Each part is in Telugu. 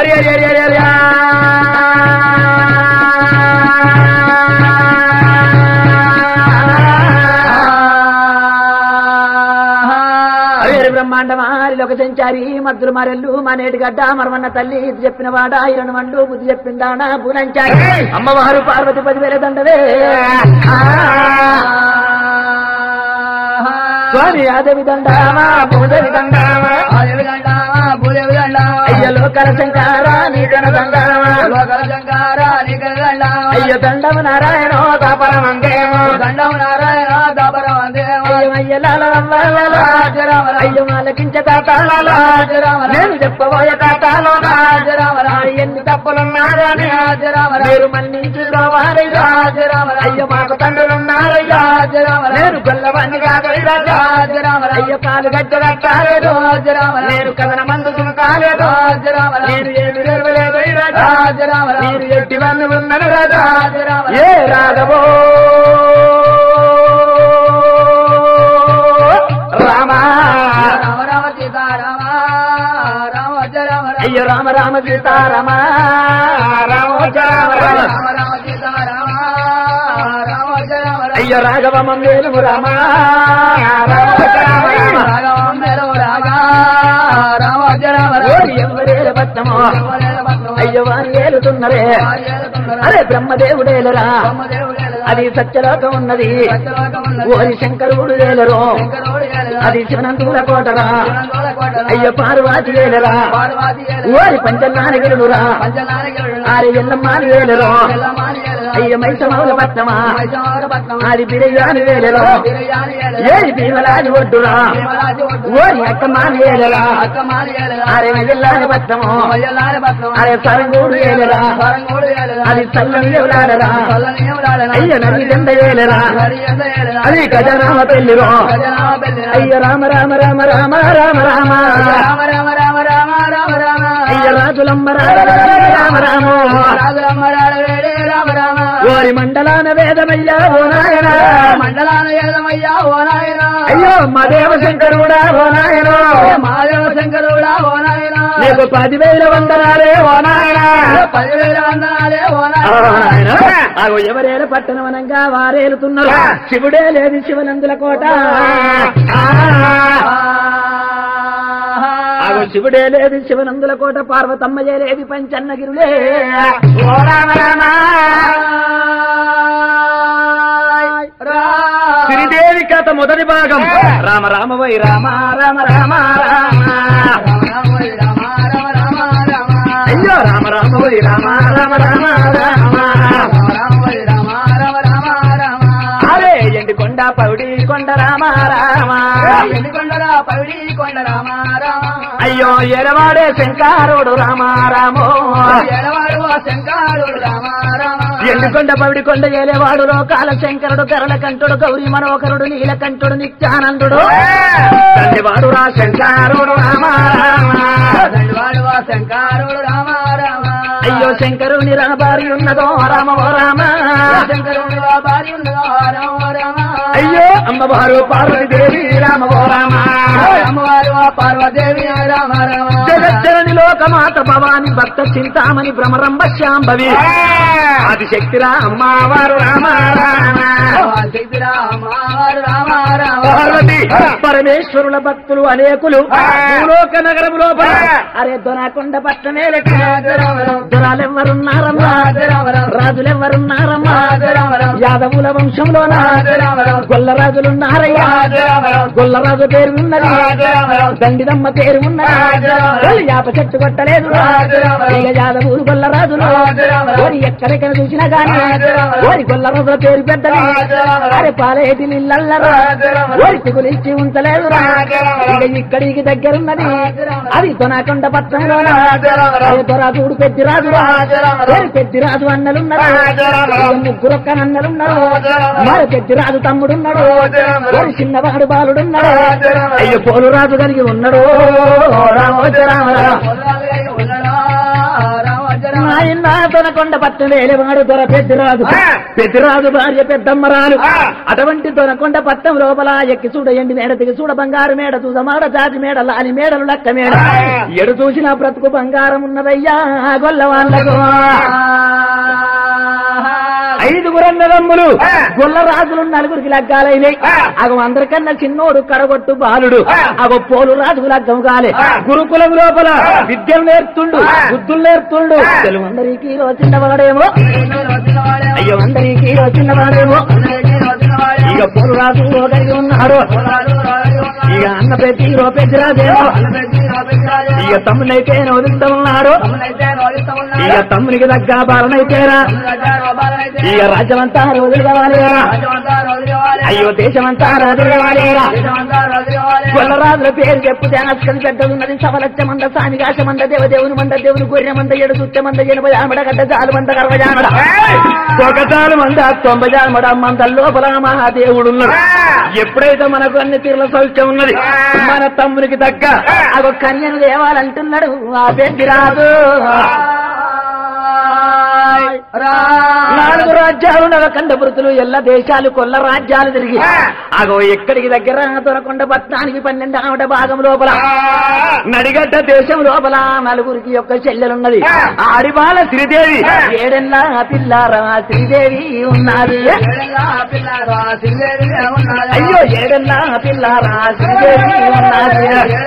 అరే అరే అరే అరే అరే అరే అరే బ్రహ్మాండమా లోక సంచారి మద్దులు మరెల్లు మానేటి గడ్డ మరమన్న తల్లి ఇది చెప్పిన వాడ ఇరణ మండు బుద్ధి చెప్పిందానా పూనంచారి అమ్మవారు పార్వతి పదివేల దండవే స్వామి ఆదేవి దండామా భూదేవి దండామా అయ్య లోకల శంకార నీకన దండామా అయ్య దండము నారాయణ దాపరమంగేమో అయ్య లాల అయ్య మాలకించ తాతాలలో నేను చెప్పబోయే తాతాలో ఎన్ని తప్పులున్నారని మీరు మన్నించుకోవాలయ్యా అయ్య మాకు తండ్రులున్నారయ్యా నేను గొల్లవన్నీ కాదయ్యా అయ్య కాలు గడ్డ కట్టాలేదు నేను కథన మందు కాలేదు నేను ఏమి నెరవలేదు నేను ఎట్టివన్నీ ఉన్నాను రాజా ఏ రాఘవో రామా అయ్యో రామ రామ సీతారామ రామ రామ అయ్యో రాఘవ మమ్మేలు రామ ఎవరేలు పట్టమో అయ్యో వారు ఏలుతున్నరే అరే బ్రహ్మదేవుడేలరా అది సత్యలోకం ఉన్నది ఓరి శంకరుడు వేలరు అది శివనంతుల కోటరా అయ్య పార్వాతి వేలరా ఓరి పంచనానగిరుడురా ఆరి ఎల్లమ్మాని వేలరు అయ్య మైసమౌల పట్నమా అది బిరయాని వేలరు ఏది భీమలాది ఒడ్డురా ఓరి అక్కమాని వేలరా ఆరే మెల్లాని పట్నము అరే సరంగూడు వేలరా అది చల్లని దేవులాడరా అయ్య నది జెండ వేలరా అది గజరామ పెళ్లిరో అయ్య రామ రామ రామ రామ రామ రామ అయ్య రాజులమ్మ రామ రామ రామ ఓరి మండలాన వేదమయ్యా ఓ నాయన మండలాన ఏదమయ్యా ఓ నాయన అయ్యో మా దేవశంకరుడా ఓ నాయనో మాదేవ శంకరుడా ఓ నాయన నీకు పదివేల వందనాలే ఓ నాయన పదివేల వందనాలే ఓ ఓ నాయన నాయన. ఆగో ఎవరేలు పట్టణమనంగా వారేలుతున్నారు శివుడే లేదు శివనందుల కోట ఆగో శివుడే లేదు శివనందుల కోట పార్వతమ్మయే లేదు పంచన్నగిరులే ఓ రామ రామ శ్రీదేవి కథ మొదటి భాగం రామ రామ వై రామ రామ రామ రామ అయ్యో రామ రామ వై రామ రామ రామ రామ అరే ఎండి కొండ పౌడి కొండ రామ రామ అయ్యో ఎరవాడే శంకారుడు రామ రామో ఎండుకొండ పవిడి కొండ ఏలేవాడు లోకాల శంకరుడు కరణ కంఠుడు గౌరీ మనోహరుడు నీలకంఠుడు నిత్యానందుడు తండ్రివాడు రా శంకారుడు రామ రామ శంకరుడు రామ రామ అయ్యో శంకరుని రాబారి ఉన్నదో రామో రామ శంకరుడు భార్య ఉన్నదో రామ రామ అయ్యో అమ్మవారు పార్వతీదేవి రామో రామ అమ్మవారు పార్వదేవి రామ రామ జగజ్జనని లోకమాత భవాని భక్త చింతామణి భ్రమరంబ శాంభవి ఆదిశక్తిరా అమ్మవారు రామ రామ పార్వతి పరమేశ్వరుల భక్తులు అనేకులు భూలోక నగరం లోపల అరే దొనకొండ పట్టణమే దొరాలెవ్వరున్నారమ్మా రాజులెవ్వరున్నారమ్మా యాదవుల వంశంలోన గొల్ల రాజులున్నారయ్యా గొల్లరాజు పేరు ఉన్నది దండిదమ్మ పేరు ఉన్నది వాళ్ళు యాప చెట్టు కొట్టలేదు ఇక యాదవులు గొల్ల రాజులు ఓరి ఎక్కడెక్కడ చూసినా గాని ఓరి గొల్ల రాజుల పేరు పెద్దది అరే పాలేటి నీళ్ళల్లరా ఓరికి గురించి ఉంచలేదు ఇక ఇక్కడికి దగ్గరున్నది అది దొనకొండ పట్టణంలోన అరే దొరాజుడు పెద్ది రాజు ఓరి పెద్ది రాజు అన్నలున్నారు ఇక ముగ్గురు ఒక్క అన్నలున్నారు మరి పెద్ది రాజు తమ్ముడున్నాడు ఓరి చిన్నవాడు బాలుడున్నాడు అయ్యో పోలు రాజు కలిగి ఉన్నాడు రామోజ రామ రామ ఆయన దొనకొండ పట్టు వేలేవాడు దొర పెద్దిరాజు ఆ. పెద్దిరాజు భార్య పెద్దమ్మరాలు ఆ. అటువంటి దొనకొండ పట్టం లోపల ఎక్కి చూడ ఎండి మేడ దిగి చూడ బంగారు మేడ చూడ మాడ జాతి మేడ లాని మేడలు లక్క మేడ ఆ. ఎడు చూసిన బ్రతుకు బంగారం ఉన్నదయ్యా ఆ గొల్ల వాళ్ళకు ఐదుగురు అన్నదమ్ములు ఆ. గొల్ల రాజులు నలుగురికి లగ్గాలైనాయి ఆ. అగో అందరికన్నా చిన్నోడు కడగొట్టు బాలుడు ఆ. అగో పోలు రాజుకు లగ్గం కాలే ఆ. గురుకులం లోపల ఆ. విద్యలు నేర్తుండు ఆ. బుద్ధులు నేర్తుండు ఆ. తెలుగు అందరికి చిన్నవాడేమో అయ్యో అందరికి చిన్నవాడేమో ఇక పోలు రాజు కలిగి ఉన్నాడు ఇక అన్న పెట్టి పెద్ద రాజేమో ఇక తమ్మునైతే వదులుతా ఉన్నాడు ఇక తమ్మునికి దగ్గర బాలనైతేరా ఇక రాజ్యమంతా రోజులు కావాలిరా అయ్యో దేశమంతా రాజులు కావాలిరా గొల్లరాజుల పేరు చెప్పుతే అస్కలు పెద్దదున్నది సవలచ్చ మంద సామిగాశ మంద దేవదేవుని మంద దేవుని గొర్రె మంద ఎడు చుట్ట మంద ఎనభై ఆమడ గడ్డ జాలు మంద గర్వ జామడ ఒకటాలు మంద తొంభై జామడ మంద లోపల మహాదేవుడున్నాడు ఎప్పుడైతే మనకు అన్ని తీరుల సౌఖ్యం ఉన్నది మన తమ్మునికి దగ్గ అగో కన్యను దేవాలంటున్నాడు ఆ పెద్ద రాజు నాలుగు రాజ్యాలు నవకండ వృత్తులు ఎల్ల దేశాలు కొల్ల రాజ్యాలు తిరిగి అగో ఎక్కడికి దగ్గర దొరకొండ పట్నానికి పన్నెండు ఆవిడ భాగం లోపల నడిగడ్డ దేశం లోపల నలుగురికి యొక్క చెల్లెలున్నది ఆడిబాల శ్రీదేవి ఏడెల్లా పిల్లారా శ్రీదేవి ఉన్నది అయ్యో ఏడెల్లా పిల్లారా శ్రీదేవి ఉన్నది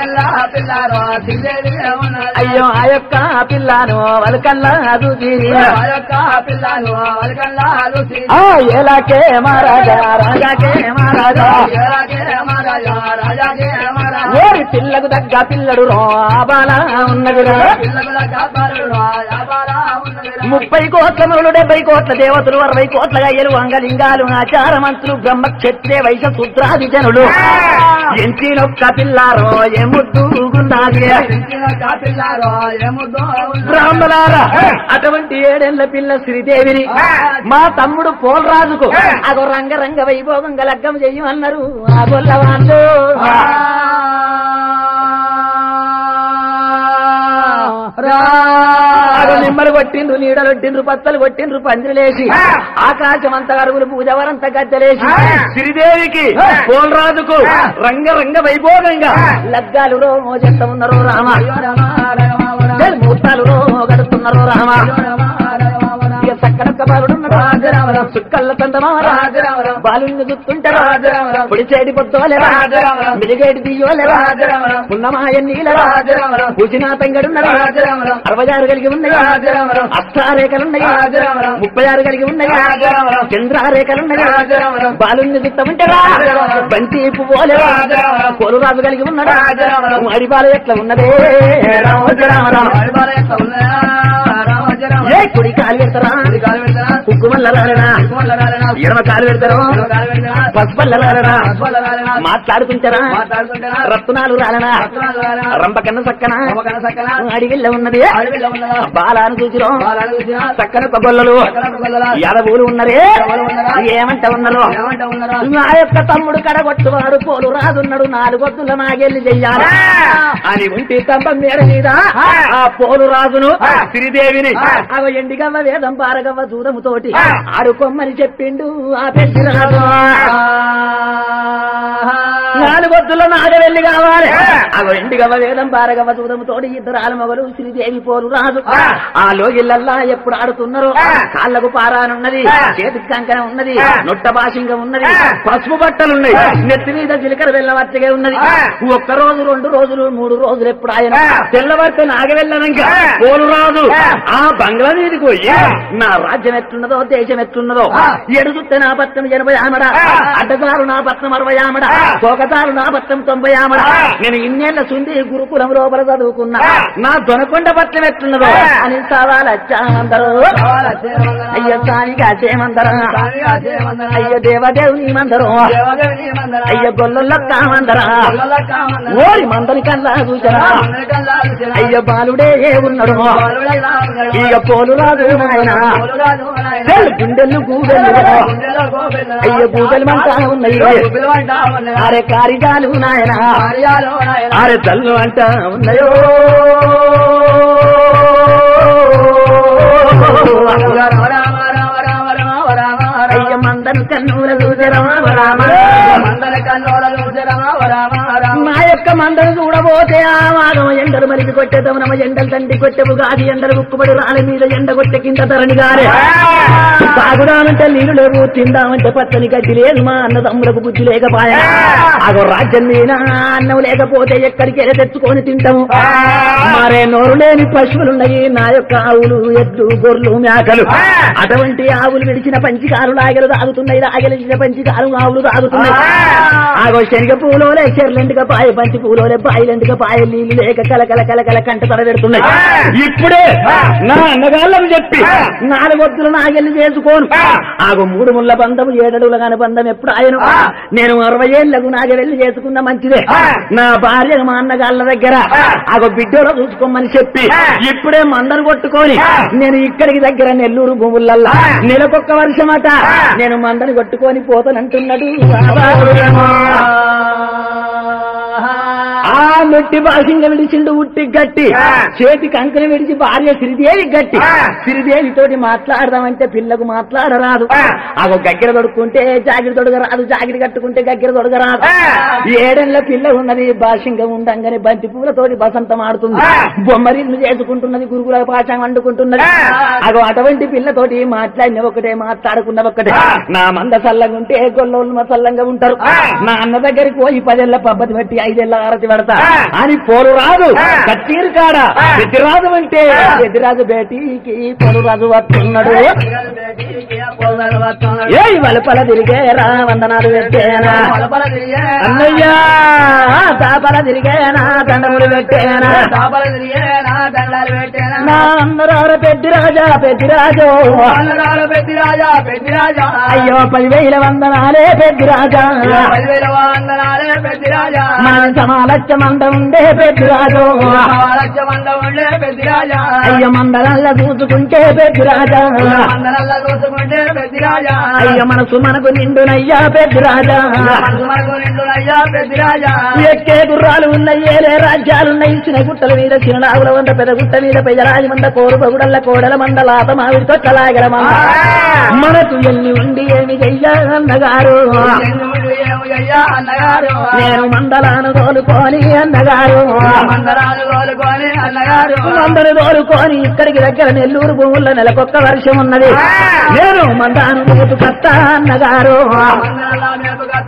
అయ్యో ఆ యొక్క పిల్లను వలకల్లా చూసి ఆ ఎలాకే మహారాజా రాజాకే మహారాజా ఓరి పిల్లకు దగ్గ పిల్లడు రాబాల ఉన్నది ముప్పై కోట్ల ములు డెబ్బై కోట్ల దేవతలు అరవై కోట్ల గయ్యలు అంగలింగాలు ఆచారమంతులు బ్రహ్మ క్షత్రియ వైశ్య శుద్రాది జనులు ఎంచినొక్క పిల్లారో ఎముద్దుగున్నది బ్రాహ్మణారా అటువంటి ఏడేళ్ల పిల్ల శ్రీదేవిని మా తమ్ముడు పోలరాజుకు అగో రంగరంగ వైభోగంగా లగ్గం చెయ్యమన్నారు ఆ గొల్ల వాళ్ళు అగో నిమ్మలు కొట్టిండ్రు నీడలు కొట్టిండ్రు పత్తలు కొట్టిండ్రు పందిరిలేసి ఆకాశం అంత అరుగులు పూజవరంత గద్దెలేసి శ్రీదేవికి పోలరాజుకు రంగరంగ వైభోగంగా లగ్గాలు రో చెత్త ఉన్నారో రామ మూర్తాలు రో గడుతున్నారో రామ ఇక చక్కనొక్క బాలుడున్నాడు రాజరామరావు. చుక్కల్ల తందమారా రాజరామరావు. బాలుని చూస్తుంటారు రాజరామరావు. పొడిచేడి పొద్దులేరా రాజరామరావు. మిలిగేడి దియ్యోలేరా రాజరామరావు. ఉన్నమాయ నీలరా రాజరామరావు. పూజినా తంగడున్నరా రాజరామరావు. అరవై ఆరు కలిగి ఉన్నాయి రాజరామరావు. అష్టారేఖలున్నాయి రాజరామరావు. ముప్పై ఆరు కలిగి ఉన్నాయి రాజరామరావు. చంద్రారేఖలున్నాయి రాజరామరావు. బాలుని చూస్తామంటారా రాజరామరావు. బంతి పోలేరా రాజరామరావు. పోలు రాజు కలిగి ఉన్నాడా రాజరామరావు. అడిబాలు ఎట్లా ఉన్నదే రామచరామరావు ఏ కుడి కాలు పెడతారా కుక్కుమల్ల రాలనా ఎడమ కాలు పెడతారు పసుపల్ల రాలనా మాట్లాడుకుంటారా రత్నాలు రాలనా రంపకన్న సక్కన అడిగిల్ల ఉన్నది బాలాను చూసిరో సక్కన పగొల్లలు యాదవులు ఉన్నరే ఏమంట ఉన్నారు నా యొక్క తమ్ముడు కడగొట్టువాడు పోలు రాదున్నాడు నాలుగొద్దుల నాగెళ్ళి చెయ్యాలి అని ఉంటే స్తంభం మేడ మీద ఆ పోలు రాజును శ్రీదేవిని అవ ఎండిగవ్వ వేదం పారగవ్వ దూరము తోటి ఆడుకోమని చెప్పిండు ఆ పెద్ద రాజు నాలుగొద్దుల నాగవెల్లి కావాలి అవ ఎండిగవ్వ వేదం పారగవ్వ దూరము తోటి ఇద్దరు ఆలమగలు శ్రీదేవి పోలు రాజు ఆ లోగిళ్ళల్లా ఎప్పుడు ఆడుతున్నారో కాళ్ళకు పారానున్నది చేతికి కంకణ ఉన్నది నొట్ట భాషంగా ఉన్నది పసుపు బట్టలున్నాయి నెత్తి మీద జీలకర్ర వెళ్ళవచ్చగా ఉన్నది ఒక్క రోజు రెండు రోజులు మూడు రోజులు ఎప్పుడు ఆయన తెల్లవారితే నాగవెళ్ళనంక పోలు రాజు ఆ బంగ్లా మీదకి పోయి నా రాజ్యం ఎట్లున్నదో దేశం ఎట్లున్నదో ఎడుగుతే నా పత్రం ఎనభై ఆమడ అడ్డదారు నా పత్రం అరవై ఆమడ కోకతారు నా పత్రం తొంభై ఆమడ నేను ఇన్నేళ్ల సుంది గురుకులం లోపల చదువుకున్నా నా దొనకొండ పత్రం ఎట్లున్నదో అని సవాలచ్చా అందరూ అయ్య సానిగా చేయమందరా అయ్య దేవదేవుని మందరం అయ్య గొల్లొల్ల కామందరా ఓరి మందని కల్లా చూచరా అయ్య బాలుడే ఏ ఉన్నాడు ఇక పోలు రాదు నాయన చెల్ గుండెలు గూగెలు అయ్య గూగెలు మంటా ఉన్నాయి అరే కారిజాలు నాయన అరే తల్లు అంటా ఉన్నాయో ఎండలు మలికి కొట్టే దమనమ ఎండలు తండ్రి కొట్టెవు గాది ఎండలు ఉక్కుబడి రాళ్ళ మీద ఎండ కొట్టె కింద ధరణి గారే తాగుదామంటే నీళ్లు లేవు తిందామంటే పచ్చని గడ్డి లేదు మా అన్న తమ్ములకు బుద్ధి లేకపాయా అగో రాజ్యం మీద అన్నం లేకపోతే ఎక్కడికి వెళ్ళి తెచ్చుకొని తింటాము మరే నోరు లేని పశువులున్నాయి నా యొక్క ఆవులు ఎద్దు గొర్రెలు మేకలు అటువంటి ఆవులు విడిచిన పంచికారు లాగలు తాగుతున్నాయి లాగలిచిన పంచికారు ఆవులు తాగుతున్నాయి ఆగో శనగ పూలోలే చెర్లెండుగా పాయ పంచి పూలోలే బాయిలెండుగా పాయ నీళ్లు లేక కలకల కలకల కంట తడ పెడుతున్నాయి ఇప్పుడే నా అన్నగాళ్ళని చెప్పి నాలుగొద్దులు నాగెళ్ళి చేసుకోను ఆగో మూడు ముళ్ళ బంధము ఏడడుల కాని బంధం ఎప్పుడు ఆయన నేను అరవై ఏళ్ళకు నాగెళ్ళి చేసుకున్న మంచిదే నా భార్య మా అన్నగాళ్ళ దగ్గర ఆగో బిడ్డలో చూసుకోమని చెప్పి ఇప్పుడే మందరు కొట్టుకొని నేను ఇక్కడికి దగ్గర నెల్లూరు భూములల్లా నెలకొక్క వర్షమట నేను మందని కొట్టుకొని పోతానంటున్నాడు ఆ మెట్టి బాసింగ విడిచిండు ఉట్టి గట్టి చేతి కంకణ విడిచి భార్య సిరిదేవి గట్టి సిరిదేవి తోటి మాట్లాడదామంటే పిల్లకు మాట్లాడరాదు అగో గగ్గర తొడుక్కుంటే జాగిరి తొడగ రాదు జాగిరి కట్టుకుంటే గగ్గర తొడగ రాదు ఏడేళ్ల పిల్ల ఉన్నది బాసింగం ఉండంగానే బంతి పూలతోటి బసంతం ఆడుతుంది బొమ్మరిల్లు చేసుకుంటున్నది గురుగుల పాఠం వండుకుంటున్నది అగో అటువంటి పిల్లతోటి మాట్లాడిన ఒకటే మాట్లాడుకున్న ఒకటే నా మంద సల్లంగా గొల్లోళ్ళు మా సల్లంగా ఉంటారు నా అన్న దగ్గరికి పోయి పదేళ్ల పబ్బతి పెట్టి ఐదేళ్ల ఆరతి పెడతా అని పోరు రాదు కచ్చీరు కాడ పెద్దిరాజు అంటే పెద్దిరాజు బేటీకి పోరు రాజు వస్తున్నాడు ఏ వలపల తిరిగేరా వందనాలు పెట్టేనా అన్నయ్యా తాపల తిరిగేనా దండములు పెట్టేనా నా అందరూ పెద్ది రాజా పెద్ది రాజు అయ్యో పదివేల వందనాలే పెద్ది రాజా మన సమాలక్ష మంద ఉండే పెద్ది రాజు అయ్య మందరల్ల చూసుకుంటే పెద్ది రాజా అయ్య మనసు మనకు నిండునయ్యా పెద్ది రాజా ఎక్కే గుర్రాలు ఉన్నయ్యేలే రాజ్యాలున్నాయి ఇచ్చిన గుట్టల మీద చిరునాగుల వంద పెద్ద గుట్ట మీద పెదరాజి మంద కోరు పగుడల్ల కోడల మంద లాత మామిడి తొక్కలాగల మంద మనకు ఎన్ని ఉండి ఏమి చెయ్యాలన్నగారు అన్నగారు నేను మందలాను తోలుకొని అన్నగారు మందరాలు కోలుకొని అన్నగారు మందరు తోలుకొని ఇక్కడికి దగ్గర నెల్లూరు భూముల్లో నెలకొక్క వర్షం ఉన్నది నేను మందాను మూతు కత్తా అన్నగారు మందరాల మేపు కథ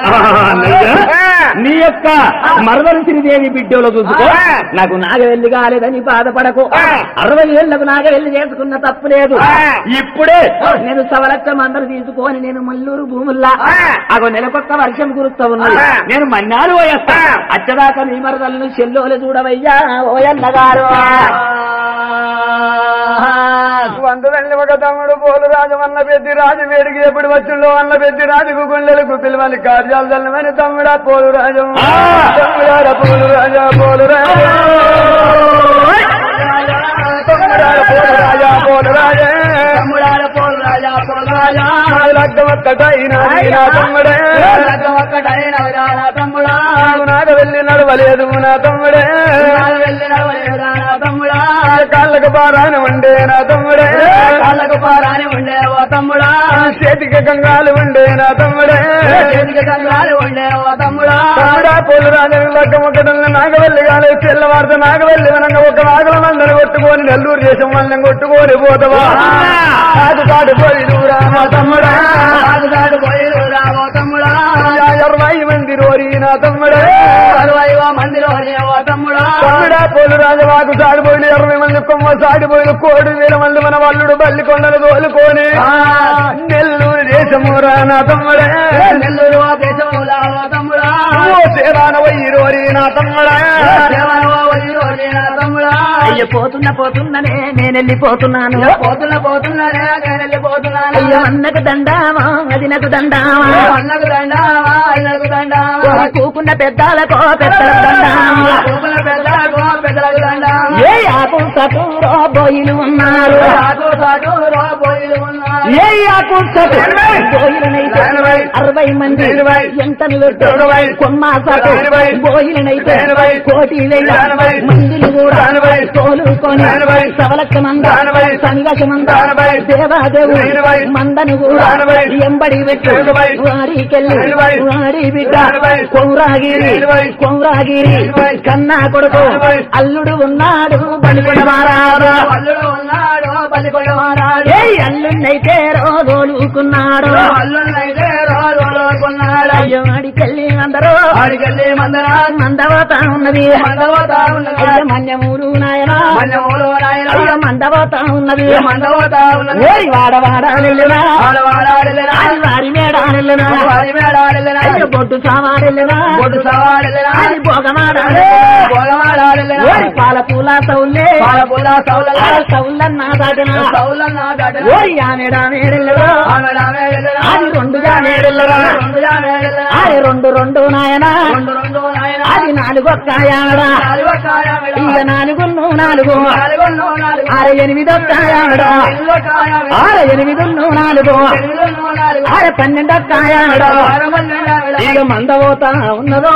నీ యొక్క మరదలు శ్రీదేవి బిడ్డలో చూసుకో నాకు నాగవెల్లి కాలేదని బాధపడకు అరవై ఏళ్లకు నాగవెల్లి చేసుకున్న తప్పు లేదు ఇప్పుడే నేను సవలక్షం అందరు తీసుకొని నేను మల్లూరు భూముల్లా అగో నెలకొక్క వర్షం కురుస్తా ఉన్నది నేను మన్నాలు పోయేస్తా అచ్చదాకా నీ మరదలను చెల్లోలు చూడవయ్యా ఓయన్నగారు వందరండి ఒక తమ్ముడు పోలు రాజు అన్న పెద్ది రాజు వేడికి ఎప్పుడు వచ్చిండో అన్న పెద్ది రాజుకు గుండెలకు పిలువని కార్యాలు తెల్లమని తమ్ముడా పోలు రాజు తమ్ముడాడ పోలు రాజా పోలు రాజా తమ్ముడాడ పోలు రాజా పోలు రాజా తమ్ముడాడ పోలు రాజా పోలు రాజా లగ్గం ఒక్కటైనా నా తమ్ముడే లగ్గం ఒక్కటైనా నా తమ్ముడా నాకు వెళ్ళి నడవలేదు నా తమ్ముడే వెళ్ళి నడవలేదు నా తమ్ముడా కాళ్ళకు పారాని ఉండే నా తమ్ముడే కాళ్ళకు పారాని ఉండే ఓ తమ్ముడా చేతికి గంగాలు ఉండే నా తమ్ముడే చేతికి గంగాలు ఉండే ఓ తమ్ముడా తమ్ముడా పోలు రాజు లగ్గం ఒకటంలో నాగవెల్లి కాలే తెల్లవారితో నాగవెల్లి వనంగా ఒక నాగల మందని కొట్టుకొని నెల్లూరు దేశం వాళ్ళని కొట్టుకొని పోతావా కాదు కాదు పోయి దూరా మా తమ్ముడా కాదు కాదు పోయి దూరా ఓ తమ్ముడా అరవై మంది రోరి నా తమ్ముడే అరవై మంది రోరి ఓ తమ్ముడా తమ్ముడా పోలు రాజవాకు సాడిపోయిన ఇరవై మంది కొమ్మ సాడిపోయిన కోడి వేల మంది మన వల్లుడు బల్లి కొండలు తోలుకొని నెల్లూరు దేశమురా నా తమ్ముడే నెల్లూరు దేశములా తమ్ముడా ఓ సేరాన వయ్యి రోరి నా తమ్ముడా అయ్య పోతున్న పోతున్ననే నేను వెళ్ళిపోతున్నాను పోతున్న పోతున్నానే నేను వెళ్ళిపోతున్నాను అయ్య అన్నకు దండామా అది నాకు దండామా అన్నకు దండావా అన్నకు దండావా కూకున్న పెద్దాలకో పెద్దల దండామా పూపుల పెద్దలకు పెద్దలకు దండావా ఏ ఆకు సటూరో బోయిలు ఉన్నారు సాటు సాటు రోబోయి ఏ కూర్చోటు బోయిలనైతే ఎనభై. అరవై మంది ఎనభై. ఎంతను పెట్టు ఎనభై. కొమ్మాసాకు ఎనభై. బోయిలనైతే ఎనభై. కోటి వేల ఎనభై. మందిని కూడా ఎనభై. తోలుకొని ఎనభై. సవలక్ష మంద ఎనభై. సన్నివేశ మంద ఎనభై. దేవాదేవు ఎనభై. మందను కూడా ఎనభై. ఎంబడి పెట్టు ఎనభై. వారికెళ్ళి ఎనభై. వారి బిడ్డ ఎనభై. కొమ్రాగిరి ఎనభై. కొమ్రాగిరి ఎనభై. కన్నా కొడుకు ఎనభై. అల్లుడు ఉన్నాడు బలికొండ మారాడు అల్లుడు ఉన్నాడు పల్లికొండ మహారాజు ఏ అల్లున్నైతే రోజులుకున్నాడు అల్లుడైతే రోజు కొన్నాడు అయ్యో అడికెళ్ళి అందరూ ఆడికెళ్ళి మందరా మందవతా ఉన్నది మందపోతా ఉన్నది అయ్య మన్యమూరు నాయన మన్యములు నాయన అయ్య మందవతా ఉన్నది మందపోతా ఉన్నది ఓయ్ వాడవాడ నిల్లునా ఆడవాడాడిల్లరా అది వారి మేడ నిల్లునా వారి మేడాడిల్లరా అయ్య బొట్టు సామాడిల్లునా బొడ్డు సవాడిల్లరా అది భోగమాడ భోగమాడాడిల్లరా ఓయ్ పాల పూల సౌల్లే పాల పూల సౌలలా సౌల్లన్నా దాటిన సౌలన్నా దాటరా ఓయ్ ఆమెడా మేడిల్లురా ఆమె ఆమెడిల్లరా అది రెండుగా మేడిల్లురా రెండు జామేడిల్లరా అది రెండు రెండు నాయన రెండు రెండు నాయన అది నాలుగు ఒక్కాయాడా నాలుగు కాయా ఇక నాలుగు నాలుగు నాలుగు నాలుగు ఆరు ఎనిమిది ఒక్కాయాడా ఎల్లు కాయా ఆరు ఎనిమిది నాలుగు ఎనిమిది నాలుగు ఆరు పన్నెండు ఒక్కాయాడా ఆరమన్నెండు ఇక మందపోతా ఉన్నదో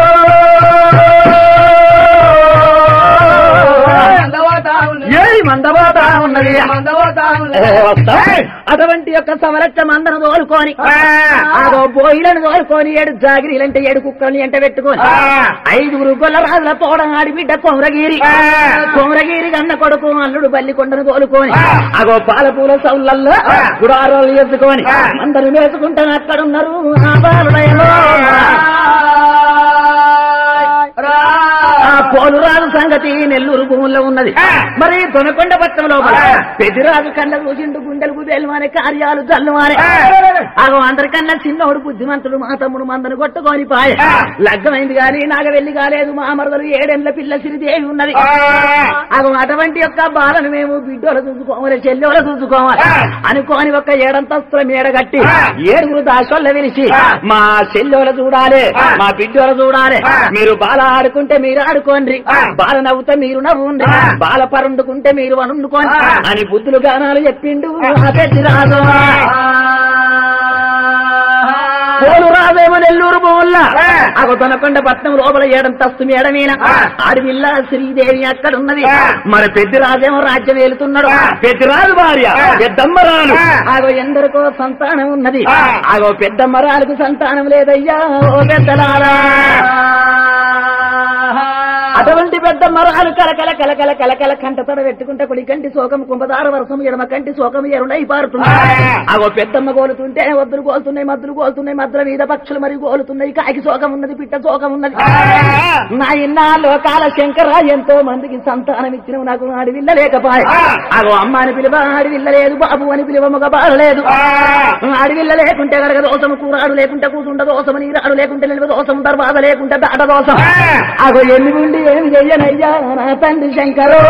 మందపోతా ఉన్నది ఏ మందపోతా ఉన్నది మందపోతా ఉన్నది ఏ వస్తా? అటువంటి యొక్క సమరక్ష మందను తోలుకొని ఆగో బోయిలను తోలుకొని ఏడు జాగిరీలంటే ఏడు కుక్కల్ని ఎంట పెట్టుకొని ఐదుగురు గొల్ల రాజుల తోడ ఆడి బిడ్డ కొమరగిరి కొమరగిరి కన్న కొడుకు అల్లుడు బల్లి కొండను తోలుకొని అగో పాలపూల సౌళ్ళల్లో గుడారాలు ఎత్తుకొని అందరు వేసుకుంటే అక్కడున్నారు ఆ బాలుడయలో ఆ పోలురాజు సంగతి నెల్లూరు భూముల్లో ఉన్నది మరి దొనకొండ పట్టణం లోపల పెదిరాజు కళ్ళ చూసిండు గుండెలకు తెలవానే కార్యాలు జల్లువానే అగో అందరికన్నా చిన్నోడు బుద్ధిమంతుడు మా తమ్ముడు మందను కొట్టుకొని పాయ లగ్గమైంది గాని నాగవెల్లి కాలేదు మా మరదలు ఏడెండ్ల పిల్ల సిరిదేవి ఉన్నది అగో అటువంటి యొక్క బాలను మేము బిడ్డోలు చూసుకోవాలి చెల్లెలు చూసుకోవాలి అనుకోని ఒక ఏడంతస్తుల మేడ కట్టి ఏడుగురు దాసోళ్ళ విలిచి మా చెల్లెలు చూడాలి మా బిడ్డోలు చూడాలి మీరు బాల ఆడుకుంటే మీరు ఆడుకోండి బాల నవ్వుతే మీరు నవ్వుండి బాల పరుండుకుంటే మీరు వనుండుకోండి అని బుద్ధులు గానాలు చెప్పిండు ఆ పెద్ద రాజు పోలు రాజేమో నెల్లూరు పోవుల్ల అగో తొనకొండ పట్నం లోపల ఏడంతస్తు మేడ మీద ఆడవిల్ల శ్రీదేవి అక్కడ ఉన్నది మరి పెద్ద రాజేమో రాజ్యం వెళుతున్నాడు పెద్ద రాజు భార్య పెద్దమ్మరాలు ఆగో ఎందరికో సంతానం ఉన్నది ఆగో పెద్దమ్మరాలకు సంతానం లేదయ్యా ఓ పెద్దలారా అటువంటి పెద్ద మరాలు కలకల కలకల కలకల కంట తడ పెట్టుకుంటే కుడి కంటి శోకం కుంభదార వర్షం ఎడమ కంటి శోకం ఎరుడై పారుతుంది అగో పెద్దమ్మ గోలుతుంటే వద్దులు గోలుతున్నాయి మద్దులు గోలుతున్నాయి మద్దుల మీద పక్షులు మరి గోలుతున్నాయి కాకి శోకం ఉన్నది పిట్ట శోకం ఉన్నది నా ఇన్నా లోకాల శంకర ఎంతో మందికి సంతానం ఇచ్చిన నాకు ఆడివిల్ల లేకపాయ అగో అమ్మ అని పిలువ ఆడివిల్ల లేదు బాబు అని పిలువ మగ బాడలేదు ఆడివిల్ల లేకుంటే కనుక దోషము కూరాడు లేకుంటే కూతుండ దోషము నీరాడు లేకుంటే నిలువ దోషం దర్వాద లేకుంటే దాట దోషం అగో ఎన్ని ఉండి ఏమి చెయ్యనయ్యా నా తండ్రి శంకరో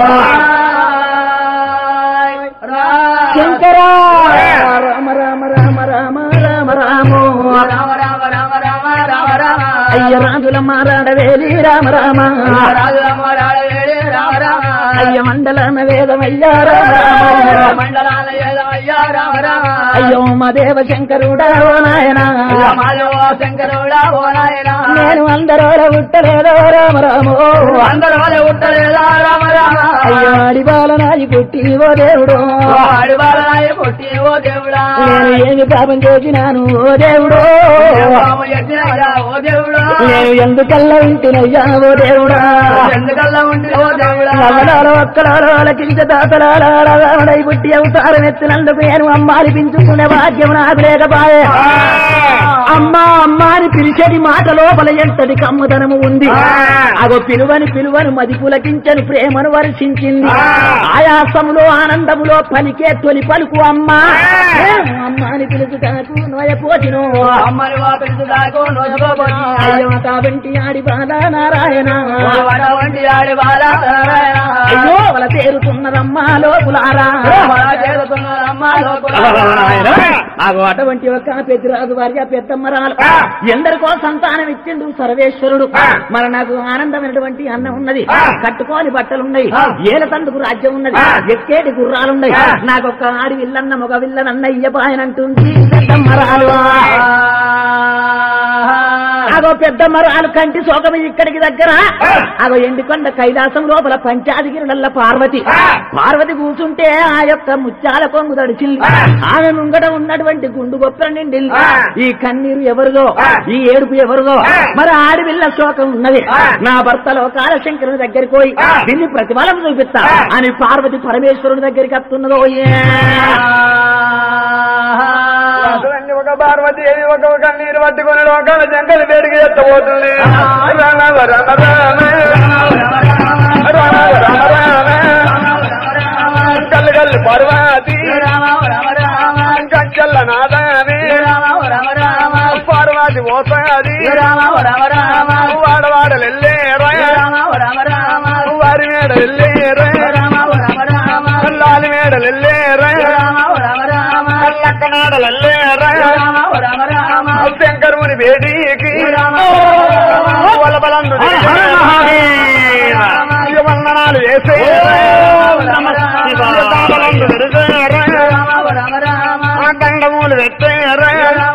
శంకర రామ రామ రామ రామ రామ రామో రామ రామ రామ రామ రామ రామ అయ్య రాజుల మారాడవేలి రామ రామ రాజు రామ రాజవేడి రామ రామ అయ్య మండలన వేదమయ్యా రామ రామ మండలాల ఏదమయ్యా రామ రామ అయ్యో మా దేవ శంకరుడా ఓ నాయనా మాధవ శంకరుడా ఓ నాయన నేను అందరూ ఉట్టలేదో రామ రామో అందరూ వాళ్ళే ఉట్టలేదా రామ రామ అయ్యో అడిబాల నాయి పుట్టి ఓ దేవుడు అడివారాయ కొట్టి ఓ దేవుడా నేను ఏమి పాపం చేసినాను ఓ దేవుడు రామ యజ్ఞయ్యా ఓ దేవుడా నేను ఎందుకల్లా ఉంటున్నయ్యా ఓ దేవుడా ఎందుకల్లా ఉండి ఓ దేవుడా నల్లలాల ఒక్కలాల కించ దాతలాడై పుట్టి అవతారం ఎత్తినందుకు నేను అమ్మాని పెంచుకునే భాగ్యం నాకు లేకపాయే అమ్మా అమ్మా అని పిలిచేది మాట లోపల ఎంతటి కమ్మదనము ఉంది అగో పిలువని పిలువను మది పులకించని ప్రేమను వర్షించింది ఆయాసములో ఆనందములో పలికే తొలి పలుకు అమ్మా అమ్మా అని పిలుచుటకు నోయపోతిను అమ్మని వా పెంచుదాకు నోచుకోబోయి అయ్యో తావంటి ఆడి బాల నారాయణ వడ వంటి ఆడి బాల నారాయణ అయ్యో వాళ్ళ తేరుతున్నదమ్మా లోపులారా వడ చేరుతున్నదమ్మా లోపల ఆగో అటువంటి ఒక పెద్దరాజు భార్య పెద్దమ్మరాలు ఆ. ఎందరికో సంతానం ఇచ్చిండు సర్వేశ్వరుడు ఆ. మరి నాకు ఆనందమైనటువంటి అన్నం ఉన్నది ఆ. కట్టుకోని బట్టలున్నాయి ఆ. ఏల తందుకు రాజ్యం ఉన్నది ఆ. ఎక్కేటి గుర్రాలున్నాయి ఆ. నాకు ఒక ఆడి విల్లన్న మగ విల్లనన్న ఇయ్యబాయనంటుంది పెద్దమ్మరాలు అగో పెద్దమ్మరాలు కంటి శోకం ఇక్కడికి దగ్గర ఆ. అగో ఎండికొండ కైలాసం లోపల పంచాదిగిరినల్ల పార్వతి ఆ. పార్వతి కూర్చుంటే ఆ యొక్క ముత్యాల కొంగు తడిచింది ఆ. ఆమె ముంగట ఉన్నటువంటి గుండు గొప్ప నిండింది ఆ. ఈ కన్నీరు ఎవరిదో ఆ. ఈ ఏడుపు ఎవరిదో ఆ. మరి ఆడివిల్ల శోకం ఉన్నది ఆ. నా భర్తలో కాలశంకరుని దగ్గరికి పోయి ఆ. దీన్ని ప్రతిఫలం చూపిస్తా ఆ. అని పార్వతి పరమేశ్వరుని దగ్గరికి వస్తున్నదో ఏ. రాజులన్నీ ఒక పార్వతి ఏది ఒక ఒక నీరు పట్టుకుని లోకాల జంకలు వేడికి ఎత్తబోతుంది రామ రామ రామ రామ రామ రామ కల్లు కల్లు పార్వతి కంచెల్ల నాదాని పార్వతి పోతాది వాడవాడలెల్లేరా వారి మేడలెల్లేరా లాలి మేడలెల్లేరా లక్కనాడలెల్లేరా శంకరుని వేడికి వలబలందు వందనాలు వేసే దండములు పెట్టారా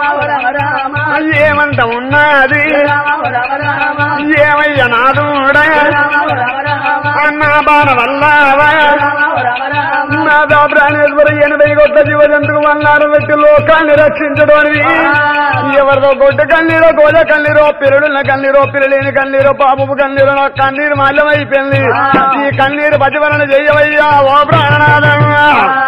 ఏమంత ఉన్నది ఏమయ్య నాదుడా నా బాణ వల్లవా నా ప్రాణేశ్వర ఎనభై కొట్ల జీవ జంతువు వన్నారు వ్యక్తి లోకాన్ని రక్షించడానికి ఎవరిదో గొడ్డు కన్నీరో గోజ కన్నీరో పిల్లడున్న కన్నీరో పిల్లలేని కన్నీరో పాపపు కన్నీరో నా కన్నీరు మాల్యమైపోయింది ఈ కన్నీరు పతివరణ చెయ్యవయ్యా ఓ ప్రాణనాథంగా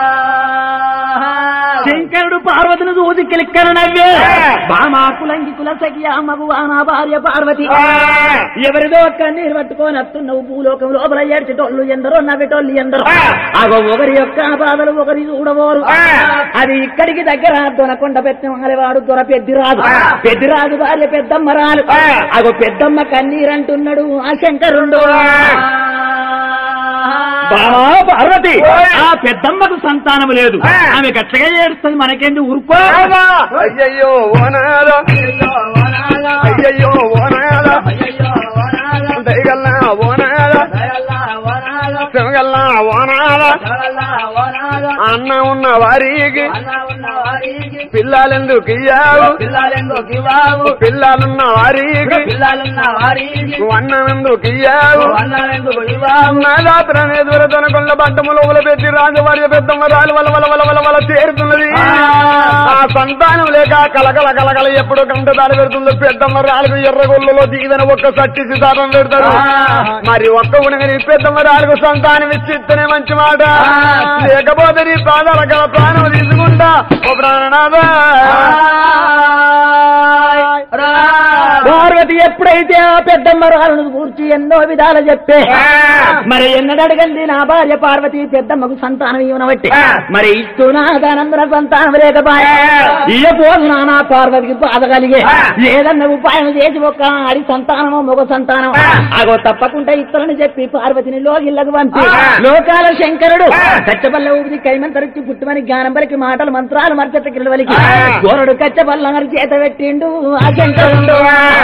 శంకరుడు పార్వతిని చూసి కిలిక్కన నవ్వే బామా కులంగి కుల సఖియా మగువా నా భార్య పార్వతి ఎవరిదో కన్నీరు పట్టుకొని వస్తున్నావు భూలోకం లోపల ఏడ్చేటోళ్ళు ఎందరో నవ్వేటోళ్ళు ఎందరో అగో ఒకరి యొక్క బాధలు ఒకరి చూడబోరు అది ఇక్కడికి దగ్గర దొనకొండ పెట్టిన వాడు దొర పెద్దిరాజు పెద్దిరాజు భార్య పెద్దమ్మరాలు అగో పెద్దమ్మ కన్నీరు అంటున్నాడు ఆ శంకరుండు బావా పార్వతి ఆ పెద్దమ్మకు సంతానము లేదు ఆమె గట్లగా ఏడుస్తుంది మనకేంది ఊరుకో అయ్యయ్యో ఓనాలో అయ్యయ్యో ఓనాలో దయగల్లా ఓనాలో శివగల్లా ఓనాలో అన్న ఉన్న వారికి పిల్లలెందుకు ఇయ్యావు పిల్లలున్న వారికి అన్నమెందుకు ఇయ్యావు నాదాత్రనే దూరతనకొండ బట్టము లోపల పెట్టి రాజవార్య పెద్దమ్మ రాలు వల వల వల వల వల చేరుతున్నది ఆ సంతానం లేక కలకల కలకల ఎప్పుడు కంట దాడి పెడుతుందో పెద్దమ్మ రాలకు ఎర్రగొల్లలో దీవెన ఒక్క సట్టి సితారం పెడతారు మరి ఒక్క ఉనగని పెద్దమ్మ రాలకు సంతానం ఇచ్చిస్తేనే మంచి మాట లేకపోతే నీ పాదాల గల ప్రాణం తీసుకుంటా ఓ ప్రాణనాథా పార్వతి ఎప్పుడైతే ఆ పెద్దమ్మ రాళ్ళను కూర్చి ఎన్నో విధాలు చెప్పే మరి ఎన్నడడగండి నా భార్య పార్వతి పెద్దమ్మకు సంతానం ఇవ్వనబట్టి మరి ఇస్తున్నా దానందర సంతానం లేకపోయా ఇయ్యపోదు నానా పార్వతికి బాధ కలిగే ఏదన్నా ఉపాయం చేసి ఒక ఆడి సంతానమో మగ సంతానం అగో తప్పకుండా ఇస్తానని చెప్పి పార్వతిని లోగిళ్ళకు పంపి లోకాల శంకరుడు కచ్చబల్ల ఊపిరి కైమంతరిచి పుట్టుమని జ్ఞానం పలికి మాటలు మంత్రాలు మర్చట కిరవలికి గోరడు కచ్చబల్ల మరి చేత పెట్టిండు ఆ శంకరుడు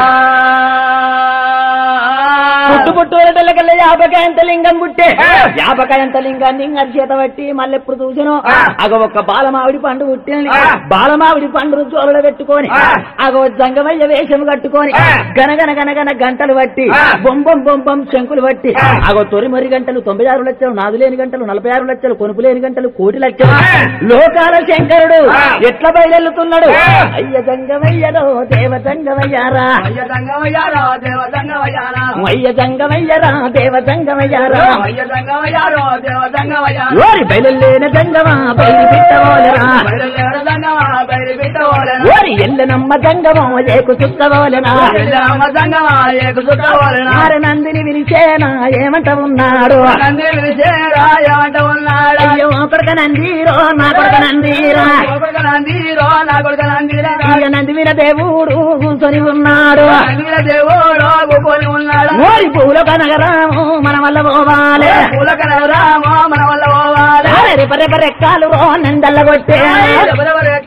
పుట్టు పుట్టూరటల్లకల్లా యాపకాయంత లింగం పుట్టే యాపకాయంత లింగాన్ని ఇంగరి చేత పట్టి మళ్ళీ ఎప్పుడు చూసాను అగ ఒక బాలమావిడి పండు పుట్టింది బాలమావిడి పండు జోలలో పెట్టుకొని అగో జంగమయ్య వేషం కట్టుకొని గనగన గనగన గంటలు పట్టి బొంబం బొంబం శంకులు పట్టి అగో తొరిమరి గంటలు తొంభై ఆరు లక్షలు నాదు లేని గంటలు నలభై ఆరు లక్షలు కొనుపు లేని గంటలు కోటి లక్షలు లోకాల శంకరుడు ఎట్లా బయలుతున్నాడు అయ్య జంగమయ్యరో దేవ జంగమయ్యారా అయ్య జంగమయ్యరా దేవ జంగమయ్యారా ఓరి బయలులేన జంగమా బయలు పెట్టవోలరా ఓరి ఎల్లనమ్మ జంగమో ఏకు చుక్కవోలనా ఆరు నందిని విరిచేనా ఏమంట ఉన్నాడు అయ్యో కొడక నందీరో నా కొడక నందీరా ఇక నంది విన దేవుడు కూర్చొని ఉన్నాడు ఓరి పూల కనగరాము మన వల్ల పోవాలి ఓరి రేప రేప రెక్కాలు రో నందల్ల కొట్టే